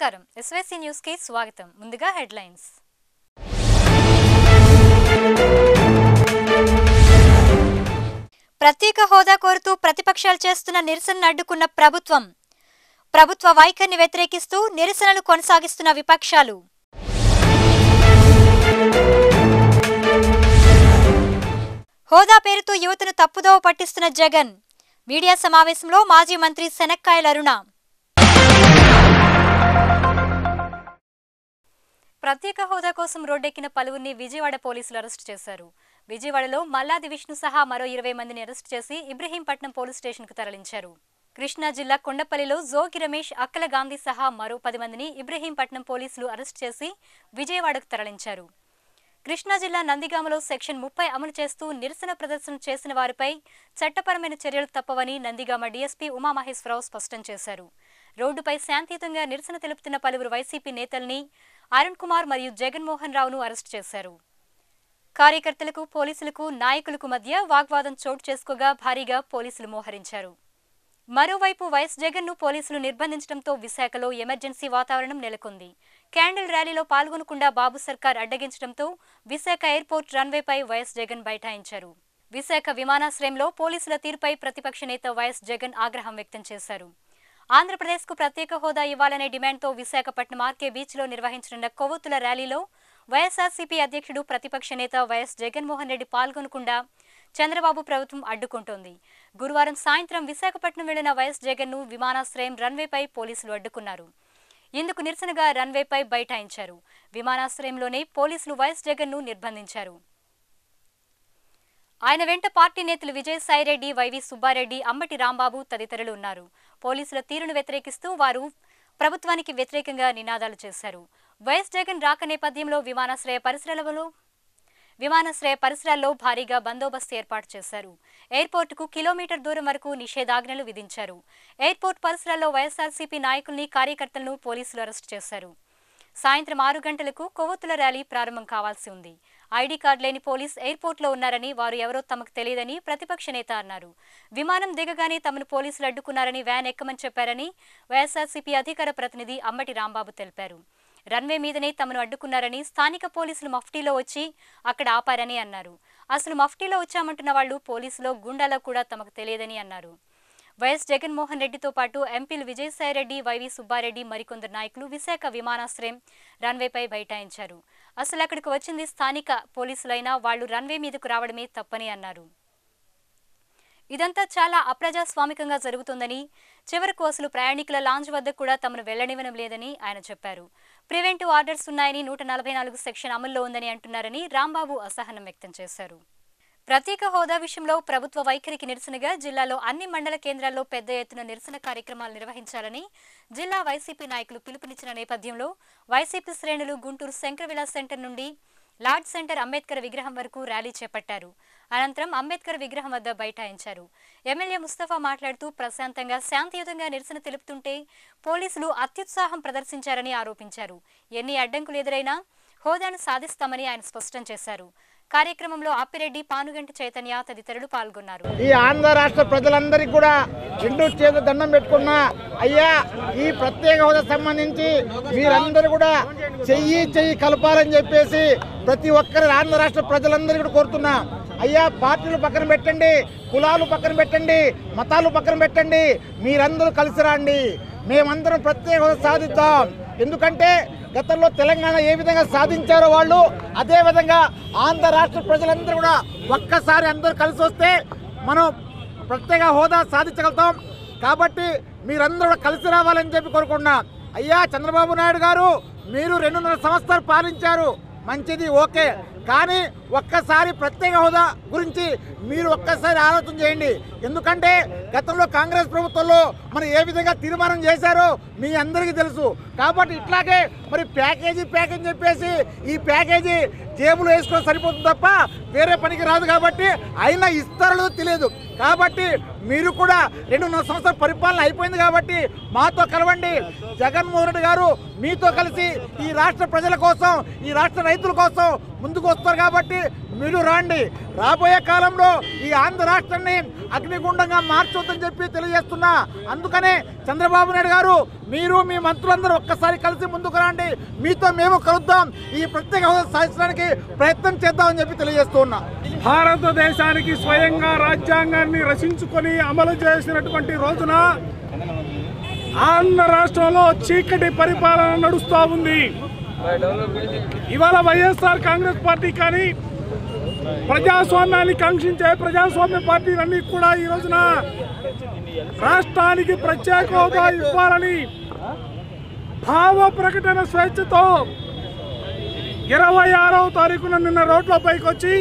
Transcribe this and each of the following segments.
నమస్కారం SYC news కి స్వాగతం ముందుగా హెడ్లైన్స్ ప్రత్యేక హోదా కోరుతూ ప్రతిపక్షాలు చేస్తున్న నిరసనను అడ్డుకున్న ప్రభుత్వం ప్రభుత్వ వైఖరిని వ్యతిరేకిస్తూ నిరసనలు కొనసాగిస్తున్న విపక్షాలు హోదా పేరుతో యువతను తప్పుదోవ పట్టిస్తున్న జగన్ మీడియా సమావేశంలో మాజీ మంత్రి శనక్కాయల అరుణ ప్రత్యేక హోదా కోసం రోడ్డెక్కిన పలువురిని విజయవాడ పోలీసులు అరెస్టు చేశారు విజయవాడలో మల్లాది విష్ణు సహా మరో ఇరవై మందిని అరెస్టు చేసి ఇబ్రహీంపట్నం పోలీస్ స్టేషన్కు తరలించారు కృష్ణా జిల్లా కొండపల్లిలో జోగి రమేష్ అక్కల గాంధీ సహా మరో పది మందిని ఇబ్రహీంపట్నం పోలీసులు అరెస్టు చేసి విజయవాడకు తరలించారు కృష్ణా జిల్లా నందిగామలో సెక్షన్ ముప్పై అమలు చేస్తూ నిరసన ప్రదర్శన చేసిన వారిపై చట్టపరమైన చర్యలు తప్పవని నందిగామ డీఎస్పీ ఉమామహేశ్వరరావు స్పష్టం చేశారు రోడ్డుపై శాంతియుతంగా నిరసన తెలుపుతున్న పలువురు వైసీపీ నేతల్ని అరుణ్ కుమార్ మరియు జగన్మోహన్ రావును అరెస్టు చేశారు కార్యకర్తలకు పోలీసులకు నాయకులకు మధ్య వాగ్వాదం చోటు చేసుకోగా భారీగా పోలీసులు మోహరించారు మరోవైపు వైఎస్ జగన్ ను పోలీసులు నిర్బంధించడంతో విశాఖలో ఎమర్జెన్సీ వాతావరణం నెలకొంది క్యాండిల్ ర్యాలీలో పాల్గొనకుండా బాబు సర్కార్ అడ్డగించడంతో విశాఖ ఎయిర్పోర్ట్ రన్వేపై వైఎస్ జగన్ బైఠాయించారు విశాఖ విమానాశ్రయంలో పోలీసుల తీరుపై ప్రతిపక్ష నేత వైఎస్ జగన్ ఆగ్రహం వ్యక్తం చేశారు ఆంధ్రప్రదేశ్కు ప్రత్యేక హోదా ఇవ్వాలనే డిమాండ్తో విశాఖపట్నం ఆర్కే బీచ్లో నిర్వహించనున్న కొవ్వొత్తుల ర్యాలీలో వైఎస్ఆర్సీపీ అధ్యక్షుడు ప్రతిపక్ష నేత వైఎస్ జగన్మోహన్ రెడ్డి పాల్గొనకుండా చంద్రబాబు ప్రభుత్వం అడ్డుకుంటోంది గురువారం సాయంత్రం విశాఖపట్నం వెళ్లిన వైఎస్ జగన్ను విమానాశ్రయం రన్వేపై పోలీసులు అడ్డుకున్నారు ఇందుకు నిరసనగా రన్వేపై బైఠాయించారు విమానాశ్రయంలోనే పోలీసులు వైఎస్ జగన్ను నిర్బంధించారు ఆయన వెంట పార్టీ నేతలు విజయసాయిరెడ్డి వైవి సుబ్బారెడ్డి అమ్మటి రాంబాబు తదితరులు ఉన్నారు పోలీసుల తీరును వ్యతిరేకిస్తూ వారు ప్రభుత్వానికి వ్యతిరేకంగా నినాదాలు చేశారు వైఎస్ జగన్ రాక నేపథ్యంలో విమానాశ్రయ పరిసరాలలో విమానాశ్రయ పరిసరాల్లో భారీగా బందోబస్తు ఏర్పాటు చేశారు ఎయిర్పోర్టుకు కిలోమీటర్ దూరం వరకు నిషేధాజ్ఞలు విధించారు ఎయిర్పోర్ట్ పరిసరాల్లో వైఎస్ఆర్సీపీ నాయకుల్ని కార్యకర్తలను పోలీసులు అరెస్టు చేశారు సాయంత్రం ఆరు గంటలకు కొవ్వొత్తుల ర్యాలీ ప్రారంభం కావాల్సి ఉంది ఐడీ కార్డు లేని పోలీస్ ఎయిర్పోర్ట్లో ఉన్నారని వారు ఎవరో తమకు తెలియదని ప్రతిపక్ష నేత అన్నారు విమానం దిగగానే తమను పోలీసులు అడ్డుకున్నారని వ్యాన్ ఎక్కమని చెప్పారని వైఎస్ఆర్సీపీ అధికార ప్రతినిధి అమ్మటి రాంబాబు తెలిపారు రన్వే మీదనే తమను అడ్డుకున్నారని స్థానిక పోలీసులు మఫ్టీలో వచ్చి అక్కడ ఆపారని అన్నారు అసలు మఫ్టీలో వచ్చామంటున్న వాళ్ళు పోలీసులో గుండాలో కూడా తమకు తెలియదని అన్నారు వైఎస్ జగన్మోహన్ రెడ్డితో పాటు ఎంపీలు విజయసాయిరెడ్డి వైవి సుబ్బారెడ్డి మరికొందరు నాయకులు విశాఖ విమానాశ్రయం రన్వేపై బైఠాయించారు అసలు అక్కడికి వచ్చింది స్థానిక పోలీసులైనా వాళ్లు రన్వే మీదకు రావడమే తప్పని అన్నారు ఇదంతా చాలా అప్రజాస్వామికంగా జరుగుతుందని చివరకు అసలు ప్రయాణికుల లాంజ్ వద్ద కూడా తమను వెళ్లనివ్వడం లేదని ఆయన చెప్పారు ప్రివెంటివ్ ఆర్డర్స్ ఉన్నాయని నూట నలభై నాలుగు సెక్షన్ అమల్లో ఉందని అంటున్నారని రాంబాబు అసహనం వ్యక్తం చేశారు ప్రత్యేక హోదా విషయంలో ప్రభుత్వ వైఖరికి నిరసనగా జిల్లాలో అన్ని మండల కేంద్రాల్లో పెద్ద ఎత్తున నిరసన కార్యక్రమాలు నిర్వహించాలని జిల్లా వైసీపీ నాయకులు పిలుపునిచ్చిన నేపథ్యంలో వైసీపీ శ్రేణులు గుంటూరు శంకరవిలాస్ సెంటర్ నుండి లార్డ్ సెంటర్ అంబేద్కర్ విగ్రహం వరకు ర్యాలీ చేపట్టారు అనంతరం అంబేద్కర్ విగ్రహం వద్ద బైఠాయించారు ఎమ్మెల్యే ముస్తఫా మాట్లాడుతూ ప్రశాంతంగా శాంతియుతంగా నిరసన తెలుపుతుంటే పోలీసులు అత్యుత్సాహం ప్రదర్శించారని ఆరోపించారు ఎన్ని అడ్డంకులు ఎదురైనా హోదాను సాధిస్తామని ఆయన స్పష్టం చేశారు కార్యక్రమంలో ఆపిరెడ్డి పానుగంటి చైతన్య తదితరులు పాల్గొన్నారు ఈ ఆంధ్ర రాష్ట్ర ప్రజలందరికీ కూడా రెండు చేతులు దండం పెట్టుకున్నా అయ్యా ఈ ప్రత్యేక హోదా సంబంధించి మీరందరూ కూడా చెయ్యి చెయ్యి కలపాలని చెప్పేసి ప్రతి ఒక్కరి ఆంధ్ర రాష్ట్ర ప్రజలందరికీ కూడా కోరుతున్నా అయ్యా పార్టీలు పక్కన పెట్టండి కులాలు పక్కన పెట్టండి మతాలు పక్కన పెట్టండి మీరందరూ కలిసి రండి మేమందరం ప్రత్యేక హోదా సాధిద్దాం ఎందుకంటే గతంలో తెలంగాణ ఏ విధంగా సాధించారో వాళ్ళు అదే విధంగా ఆంధ్ర రాష్ట్ర ప్రజలందరూ కూడా ఒక్కసారి అందరూ కలిసి వస్తే మనం ప్రత్యేక హోదా సాధించగలుగుతాం కాబట్టి మీరందరూ కూడా కలిసి రావాలని చెప్పి కోరుకుంటున్నా అయ్యా చంద్రబాబు నాయుడు గారు మీరు రెండున్నర సంవత్సరాలు పాలించారు మంచిది ఓకే కానీ ఒక్కసారి ప్రత్యేక హోదా గురించి మీరు ఒక్కసారి ఆలోచన చేయండి ఎందుకంటే గతంలో కాంగ్రెస్ ప్రభుత్వంలో మరి ఏ విధంగా తీర్మానం చేశారో మీ అందరికీ తెలుసు కాబట్టి ఇట్లాగే మరి ప్యాకేజీ ప్యాకేజ్ చెప్పేసి ఈ ప్యాకేజీ జేబులో వేసుకొని సరిపోతుంది తప్ప వేరే పనికి రాదు కాబట్టి అయినా ఇస్తారో తెలియదు కాబట్టి మీరు కూడా రెండున్నర సంవత్సరాల పరిపాలన అయిపోయింది కాబట్టి మాతో కలవండి జగన్మోహన్ రెడ్డి గారు మీతో కలిసి ఈ రాష్ట్ర ప్రజల కోసం ఈ రాష్ట్ర రైతుల కోసం ముందుకు వస్తారు కాబట్టి మీరు రాండి రాబోయే కాలంలో ఈ ఆంధ్ర రాష్ట్రాన్ని అగ్నిగుండంగా మార్చొద్దని చెప్పి తెలియజేస్తున్నా అందుకనే చంద్రబాబు నాయుడు గారు మీరు మీ మంత్రులందరూ ఒక్కసారి కలిసి ముందుకు రండి మీతో మేము కలుద్దాం ఈ ప్రత్యేక హోదా సాధించడానికి ప్రయత్నం చేద్దామని చెప్పి తెలియజేస్తూ ఉన్నా భారతదేశానికి స్వయంగా రాజ్యాంగాన్ని రచించుకొని అమలు చేసినటువంటి రోజున ఆంధ్ర రాష్ట్రంలో చీకటి పరిపాలన నడుస్తూ ఉంది ఇవాళ వైఎస్ఆర్ కాంగ్రెస్ పార్టీ కానీ ప్రజాస్వామ్యాన్ని కాంక్షించే ప్రజాస్వామ్య పార్టీలన్నీ కూడా ఈ రోజున రాష్ట్రానికి ప్రత్యేక హోదా ఇవ్వాలని భావ ప్రకటన స్వేచ్ఛతో ఇరవై ఆరవ తారీఖున నిన్న రోడ్లపైకి వచ్చి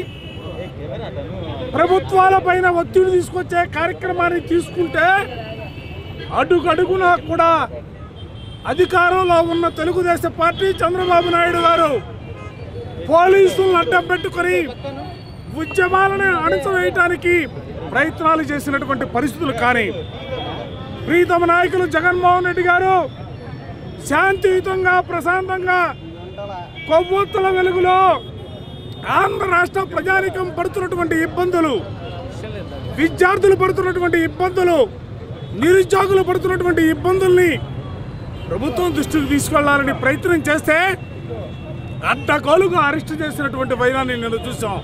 ప్రభుత్వాల పైన ఒత్తిడి తీసుకొచ్చే కార్యక్రమాన్ని తీసుకుంటే అడుగడుగునా కూడా అధికారంలో ఉన్న తెలుగుదేశం పార్టీ చంద్రబాబు నాయుడు గారు పోలీసులను అడ్డం పెట్టుకొని ఉద్యమాలను అణచివేయటానికి ప్రయత్నాలు చేసినటువంటి పరిస్థితులు కానీ ప్రీతమ నాయకులు జగన్మోహన్ రెడ్డి గారు శాంతియుతంగా ప్రశాంతంగా కొవ్వొత్తుల వెలుగులో ఆంధ్ర రాష్ట్ర ప్రజానికం పడుతున్నటువంటి ఇబ్బందులు విద్యార్థులు పడుతున్నటువంటి ఇబ్బందులు నిరుద్యోగులు పడుతున్నటువంటి ఇబ్బందుల్ని ప్రభుత్వం దృష్టికి తీసుకెళ్లాలని ప్రయత్నం చేస్తే అడ్డగోలుగా అరెస్ట్ చేసినటువంటి వైరాన్ని నేను చూసాం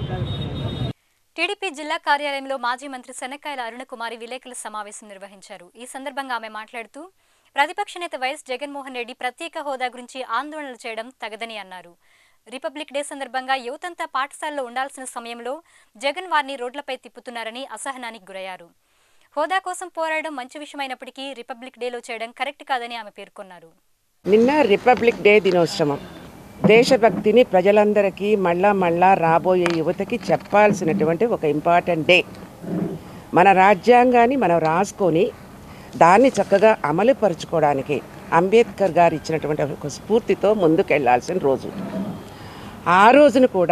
టీడీపీ జిల్లా కార్యాలయంలో మాజీ మంత్రి శనక్కాయల అరుణకుమారి విలేకరుల సమావేశం నిర్వహించారు ఈ సందర్భంగా ఆమె మాట్లాడుతూ ప్రతిపక్ష నేత వైఎస్ జగన్మోహన్ రెడ్డి ప్రత్యేక హోదా గురించి ఆందోళనలు చేయడం తగదని అన్నారు రిపబ్లిక్ డే సందర్భంగా యువతంతా పాఠశాలలో ఉండాల్సిన సమయంలో జగన్ వారిని రోడ్లపై తిప్పుతున్నారని అసహనానికి గురయ్యారు హోదా కోసం పోరాడడం మంచి విషయమైనప్పటికీ రిపబ్లిక్ డేలో చేయడం కరెక్ట్ కాదని ఆమె పేర్కొన్నారు నిన్న రిపబ్లిక్ డే దినోత్సవం దేశభక్తిని ప్రజలందరికీ మళ్ళా మళ్ళా రాబోయే యువతకి చెప్పాల్సినటువంటి ఒక ఇంపార్టెంట్ డే మన రాజ్యాంగాన్ని మనం రాసుకొని దాన్ని చక్కగా అమలుపరుచుకోవడానికి అంబేద్కర్ గారు ఇచ్చినటువంటి ఒక స్ఫూర్తితో ముందుకెళ్లాల్సిన రోజు ఆ రోజున కూడా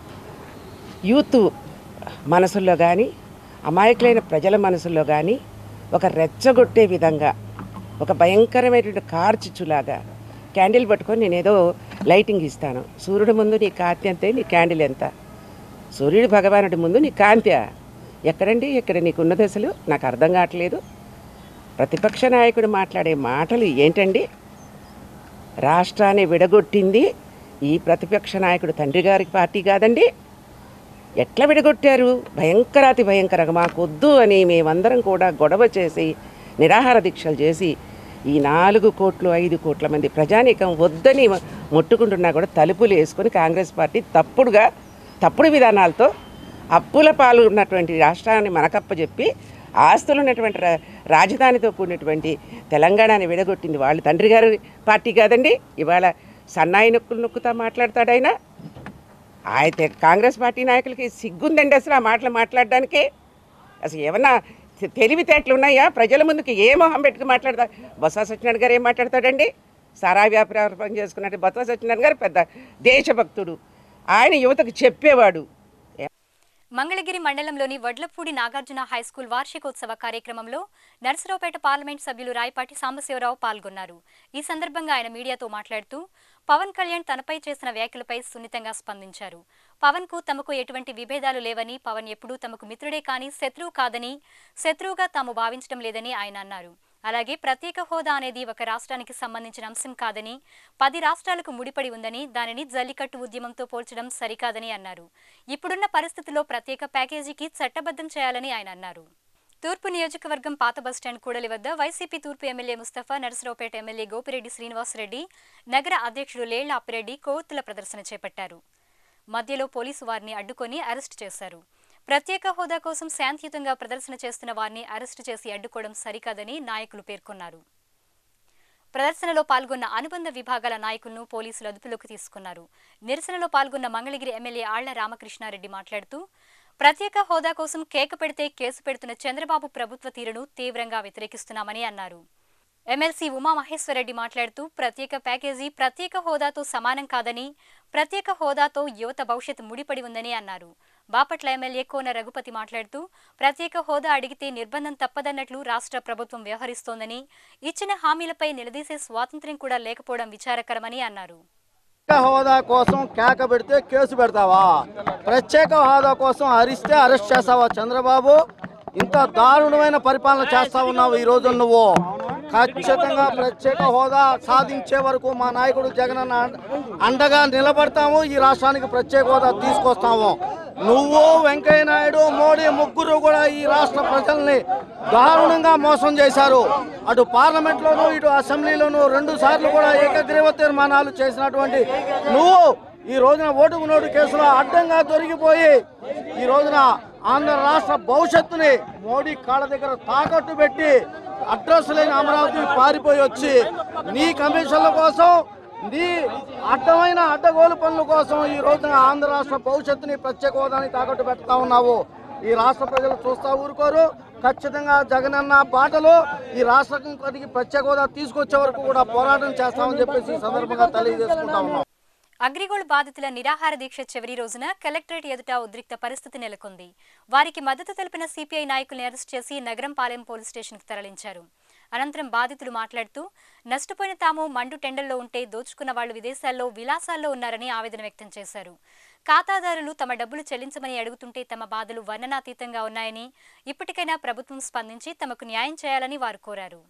యూత్ మనసుల్లో కానీ అమాయకులైన ప్రజల మనసుల్లో కానీ ఒక రెచ్చగొట్టే విధంగా ఒక భయంకరమైనటువంటి కార్చిచ్చులాగా క్యాండిల్ పట్టుకొని నేనేదో లైటింగ్ ఇస్తాను సూర్యుడి ముందు నీ కాంతి అంతే నీ క్యాండిల్ ఎంత సూర్యుడు భగవానుడి ముందు నీ కాంతి ఎక్కడండి ఎక్కడ నీకున్న దశలు నాకు అర్థం కావట్లేదు ప్రతిపక్ష నాయకుడు మాట్లాడే మాటలు ఏంటండి రాష్ట్రాన్ని విడగొట్టింది ఈ ప్రతిపక్ష నాయకుడు తండ్రి గారి పార్టీ కాదండి ఎట్లా విడగొట్టారు భయంకరాతి భయంకరంగా మాకొద్దు అని మేమందరం కూడా గొడవ చేసి నిరాహార దీక్షలు చేసి ఈ నాలుగు కోట్లు ఐదు కోట్ల మంది ప్రజానీకం వద్దని ముట్టుకుంటున్నా కూడా తలుపులు వేసుకొని కాంగ్రెస్ పార్టీ తప్పుడుగా తప్పుడు విధానాలతో అప్పుల పాలు ఉన్నటువంటి రాష్ట్రాన్ని మనకప్పచెప్పి ఆస్తులు ఉన్నటువంటి రా- రాజధానితో కూడినటువంటి తెలంగాణని విడగొట్టింది వాళ్ళు తండ్రి గారి పార్టీ కాదండి ఇవాళ సన్నాయి నొక్కులు నొక్కుతా మాట్లాడతాడు ఆయన అయితే కాంగ్రెస్ పార్టీ నాయకులకి సిగ్గుందండి అసలు ఆ మాటలు మాట్లాడడానికి అసలు ఏమన్నా తె- తెలివితేటలు ఉన్నాయా ప్రజల ముందుకు ఏ మొహం పెట్టుకు మాట్లాడతా బొత్స సత్యనారాయణ గారు ఏం మాట్లాడతాడండి సారా వ్యాపారం చేసుకున్నట్టు బొత్స సత్యనారాయణ గారు పెద్ద దేశభక్తుడు ఆయన యువతకు చెప్పేవాడు మంగళగిరి మండలంలోని వడ్లపూడి నాగార్జున హైస్కూల్ వార్షికోత్సవ కార్యక్రమంలో నర్సరావుపేట పార్లమెంట్ సభ్యులు రాయపాటి సాంబశివరావు పాల్గొన్నారు ఈ సందర్భంగా ఆయన మీడియాతో మాట్లాడుతూ పవన్ కళ్యాణ్ తనపై చేసిన వ్యాఖ్యలపై సున్నితంగా స్పందించారు పవన్ కు తమకు ఎటువంటి విభేదాలు లేవని పవన్ ఎప్పుడూ తమకు మిత్రుడే కానీ శత్రువు కాదని శత్రువుగా తాము భావించడం లేదని ఆయన అన్నారు అలాగే ప్రత్యేక హోదా అనేది ఒక రాష్ట్రానికి సంబంధించిన అంశం కాదని పది రాష్ట్రాలకు ముడిపడి ఉందని దానిని జల్లికట్టు ఉద్యమంతో పోల్చడం సరికాదని అన్నారు ఇప్పుడున్న పరిస్థితుల్లో ప్రత్యేక ప్యాకేజీకి చట్టబద్ధం చేయాలని ఆయన అన్నారు తూర్పు నియోజకవర్గం పాత బస్టాండ్ కూడలి వద్ద వైసీపీ తూర్పు ఎమ్మెల్యే ముస్తఫా నరసరావుపేట ఎమ్మెల్యే గోపిరెడ్డి శ్రీనివాసరెడ్డి నగర అధ్యక్షుడు లేళ్ల అప్పిరెడ్డి కొవ్వొత్తుల ప్రదర్శన చేపట్టారు మధ్యలో పోలీసు వారిని అడ్డుకొని అరెస్టు చేశారు ప్రత్యేక హోదా కోసం శాంతియుతంగా ప్రదర్శన చేస్తున్న వారిని అరెస్టు చేసి అడ్డుకోవడం సరికాదని నాయకులు పేర్కొన్నారు ప్రదర్శనలో పాల్గొన్న అనుబంధ విభాగాల నాయకులను పోలీసులు అదుపులోకి తీసుకున్నారు నిరసనలో పాల్గొన్న మంగళగిరి ఎమ్మెల్యే ఆళ్ల రామకృష్ణారెడ్డి మాట్లాడుతూ ప్రత్యేక హోదా కోసం కేక పెడితే కేసు పెడుతున్న చంద్రబాబు ప్రభుత్వ తీరును తీవ్రంగా వ్యతిరేకిస్తున్నామని అన్నారు ఎమ్మెల్సీ ఉమామహేశ్వరరెడ్డి మాట్లాడుతూ ప్రత్యేక ప్యాకేజీ ప్రత్యేక హోదాతో సమానం కాదని ప్రత్యేక హోదాతో యువత భవిష్యత్ ముడిపడి ఉందని అన్నారు బాపట్ల ఎమ్మెల్యే కోన రఘుపతి మాట్లాడుతూ ప్రత్యేక హోదా అడిగితే నిర్బంధం తప్పదన్నట్లు రాష్ట్ర ప్రభుత్వం వ్యవహరిస్తోందని ఇచ్చిన హామీలపై నిలదీసే స్వాతంత్ర్యం కూడా లేకపోవడం విచారకరమని అన్నారు హోదా కోసం కేక పెడితే కేసు పెడతావా ప్రత్యేక హోదా కోసం అరిస్తే అరెస్ట్ చేస్తావా చంద్రబాబు ఇంత దారుణమైన పరిపాలన చేస్తా ఉన్నావు ఈ రోజు నువ్వు ఖచ్చితంగా ప్రత్యేక హోదా సాధించే వరకు మా నాయకుడు జగనన్న అండ- అండగా నిలబడతాము ఈ రాష్ట్రానికి ప్రత్యేక హోదా తీసుకొస్తాము నువ్వు వెంకయ్య నాయుడు మోడీ ముగ్గురు కూడా ఈ రాష్ట్ర ప్రజల్ని దారుణంగా మోసం చేశారు అటు పార్లమెంట్లోనూ ఇటు అసెంబ్లీలోనూ రెండు సార్లు కూడా ఏకగ్రీవ తీర్మానాలు చేసినటువంటి నువ్వు ఈ రోజున ఓటుకు నోటు కేసులో అడ్డంగా దొరికిపోయి ఈ రోజున ఆంధ్ర రాష్ట్ర భవిష్యత్తుని మోడీ కాళ్ళ దగ్గర తాకట్టు పెట్టి అడ్రస్ లేని అమరావతి పారిపోయి వచ్చి నీ కమిషన్ల కోసం నీ అడ్డమైన అడ్డగోలు పనుల కోసం ఈ రోజున ఆంధ్ర రాష్ట్ర భవిష్యత్తుని ప్రత్యేక హోదాని తాకట్టు పెడతా ఉన్నావు ఈ రాష్ట్ర ప్రజలు చూస్తా ఊరుకోరు ఖచ్చితంగా జగనన్న బాటలో ఈ రాష్ట్రానికి ప్రత్యేక హోదా తీసుకొచ్చే వరకు కూడా పోరాటం చేస్తామని చెప్పేసి ఈ సందర్భంగా తెలియజేసుకుంటా ఉన్నాం అగ్రిగోల్డ్ బాధితుల నిరాహార దీక్ష చివరి రోజున కలెక్టరేట్ ఎదుట ఉద్రిక్త పరిస్థితి నెలకొంది వారికి మద్దతు తెలిపిన సిపిఐ నాయకుల్ని అరెస్ట్ చేసి నగరం పాలెం పోలీస్ స్టేషన్కు తరలించారు అనంతరం బాధితులు మాట్లాడుతూ నష్టపోయిన తాము మండు టెండర్లో ఉంటే దోచుకున్న వాళ్లు విదేశాల్లో విలాసాల్లో ఉన్నారని ఆవేదన వ్యక్తం చేశారు ఖాతాదారులు తమ డబ్బులు చెల్లించమని అడుగుతుంటే తమ బాధలు వర్ణనాతీతంగా ఉన్నాయని ఇప్పటికైనా ప్రభుత్వం స్పందించి తమకు న్యాయం చేయాలని వారు కోరారు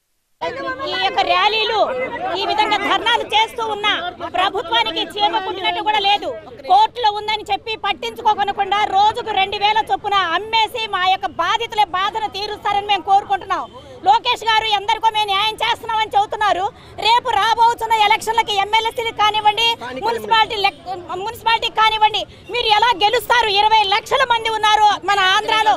ఈ యొక్క ర్యాలీలు ఈ విధంగా ధర్నాలు చేస్తూ ఉన్నా ప్రభుత్వానికి చీమ కుట్టినట్టు కూడా లేదు కోర్టులో ఉందని చెప్పి పట్టించుకోకుండా రోజుకు రెండు వేల చొప్పున అమ్మేసి మా యొక్క బాధితుల బాధను తీరుస్తారని మేము కోరుకుంటున్నాం లోకేష్ గారు ఎందరికో మేము న్యాయం చేస్తున్నామని చెబుతున్నారు రేపు రాబోతున్న ఎలక్షన్లకి ఎమ్మెల్యేసీలకు కానివ్వండి మున్సిపాలిటీ లెక్- మున్సిపాలిటీకి కానివ్వండి మీరు ఎలా గెలుస్తారు ఇరవై లక్షల మంది ఉన్నారు మన ఆంధ్రాలో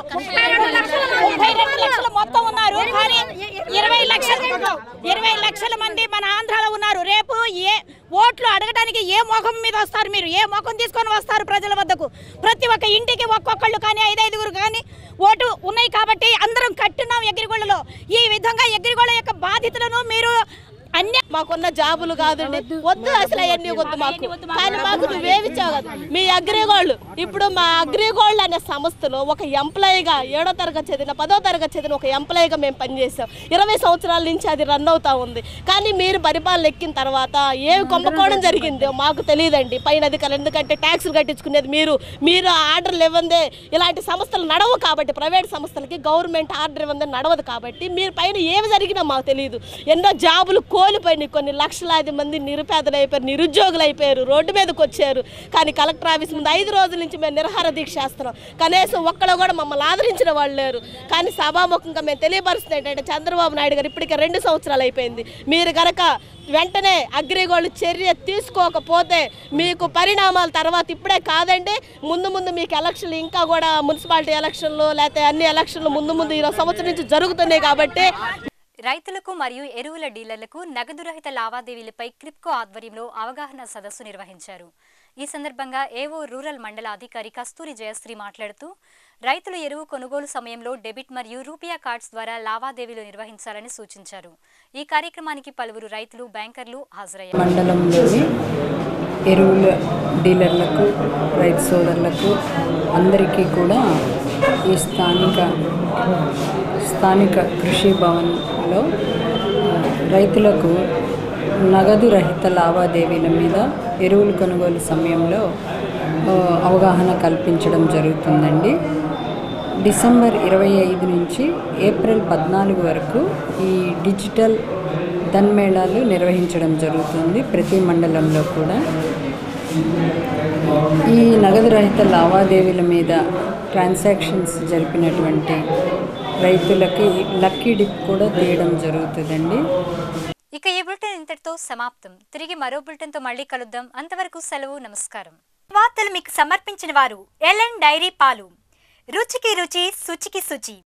ముప్పై రెండు లక్షలు మొత్తం ఉన్నారు కానీ ఇరవై లక్షల ఇరవై లక్షల మంది మన ఆంధ్రాలో ఉన్నారు రేపు ఏ ఓట్లు అడగడానికి ఏ ముఖం మీద వస్తారు మీరు ఏ ముఖం తీసుకొని వస్తారు ప్రజల వద్దకు ప్రతి ఒక్క ఇంటికి ఒక్కొక్కళ్ళు కానీ ఐదైదుగురు కానీ ఓటు ఉన్నాయి కాబట్టి అందరం కట్టున్నాం ఎగిరిగోళ్ళలో ఈ విధంగా ఎగిరిగోళ్ళ యొక్క బాధితులను మీరు అన్ని మాకున్న జాబులు కాదండి వద్దు అసలు అవన్నీ వద్దు మాకు కానీ మాకు నువ్వేమిచ్చావు కదా మీ అగ్రిగోల్డ్ ఇప్పుడు మా అగ్రిగోల్డ్ అనే సంస్థలో ఒక ఎంప్లాయీగా ఏడో తరగతి చదివిన పదో తరగతి చదివిన ఒక ఎంప్లాయీగా మేము పనిచేసాం ఇరవై సంవత్సరాల నుంచి అది రన్ అవుతా ఉంది కానీ మీరు పరిపాలన ఎక్కిన తర్వాత ఏమి కుంభకోణం జరిగిందో మాకు తెలియదండి పైన అధికారులు ఎందుకంటే ట్యాక్సులు కట్టించుకునేది మీరు మీరు ఆర్డర్లు ఇవ్వందే ఇలాంటి సంస్థలు నడవు కాబట్టి ప్రైవేట్ సంస్థలకి గవర్నమెంట్ ఆర్డర్ ఇవ్వందే నడవదు కాబట్టి మీరు పైన ఏమి జరిగినా మాకు తెలియదు ఎన్నో జాబులు కోల్పోయినాయి కొన్ని లక్షలాది మంది నిరుపేదలు అయిపోయారు నిరుద్యోగులు అయిపోయారు రోడ్డు మీదకి వచ్చారు కానీ కలెక్టర్ ఆఫీస్ ముందు ఐదు రోజుల నుంచి మేము నిరహార దీక్ష చేస్తున్నాం కనీసం ఒక్కడు కూడా మమ్మల్ని ఆదరించిన వాళ్ళు లేరు కానీ సభాముఖంగా మేము తెలియపరుస్తుంది ఏంటంటే చంద్రబాబు నాయుడు గారు ఇప్పటికే రెండు సంవత్సరాలు అయిపోయింది మీరు కనుక వెంటనే అగ్రిగోల్డ్ చర్య తీసుకోకపోతే మీకు పరిణామాల తర్వాత ఇప్పుడే కాదండి ముందు ముందు మీకు ఎలక్షన్లు ఇంకా కూడా మున్సిపాలిటీ ఎలక్షన్లు లేకపోతే అన్ని ఎలక్షన్లు ముందు ముందు ఈ సంవత్సరం నుంచి జరుగుతున్నాయి కాబట్టి రైతులకు మరియు ఎరువుల డీలర్లకు నగదు రహిత లావాదేవీలపై క్రిప్కో ఆధ్వర్యంలో అవగాహన సదస్సు నిర్వహించారు ఈ సందర్భంగా ఏవో రూరల్ మండల అధికారి కస్తూరి జయశ్రీ మాట్లాడుతూ రైతులు ఎరువు కొనుగోలు సమయంలో డెబిట్ మరియు రూపియా కార్డ్స్ ద్వారా లావాదేవీలు నిర్వహించాలని సూచించారు ఈ కార్యక్రమానికి పలువురు రైతులు బ్యాంకర్లు హాజరయ్యారు మండలంలోని ఎరువుల డీలర్లకు రైతు సోదరులకు అందరికీ కూడా ఈ స్థానిక స్థానిక కృషి భవన్లో రైతులకు నగదు రహిత లావాదేవీల మీద ఎరువులు కొనుగోలు సమయంలో ఆ, అవగాహన కల్పించడం జరుగుతుందండి డిసెంబర్ ఇరవై ఐదు నుంచి ఏప్రిల్ పద్నాలుగు వరకు ఈ డిజిటల్ ధన్మేళాలు నిర్వహించడం జరుగుతుంది ప్రతి మండలంలో కూడా ఈ నగదు రహిత లావాదేవీల మీద ట్రాన్సాక్షన్స్ జరిపినటువంటి రైతులకి లక్కీ డిప్ కూడా తీయడం జరుగుతుందండి ఇక ఈ బులెటిన్ ఇంతటితో సమాప్తం తిరిగి మరో బులెటిన్తో మళ్ళీ కలుద్దాం అంతవరకు సెలవు నమస్కారం వార్తలు మీకు సమర్పించిన వారు ఎల్ఎన్ డైరీ పాలు రుచికి రుచి శుచికి శుచి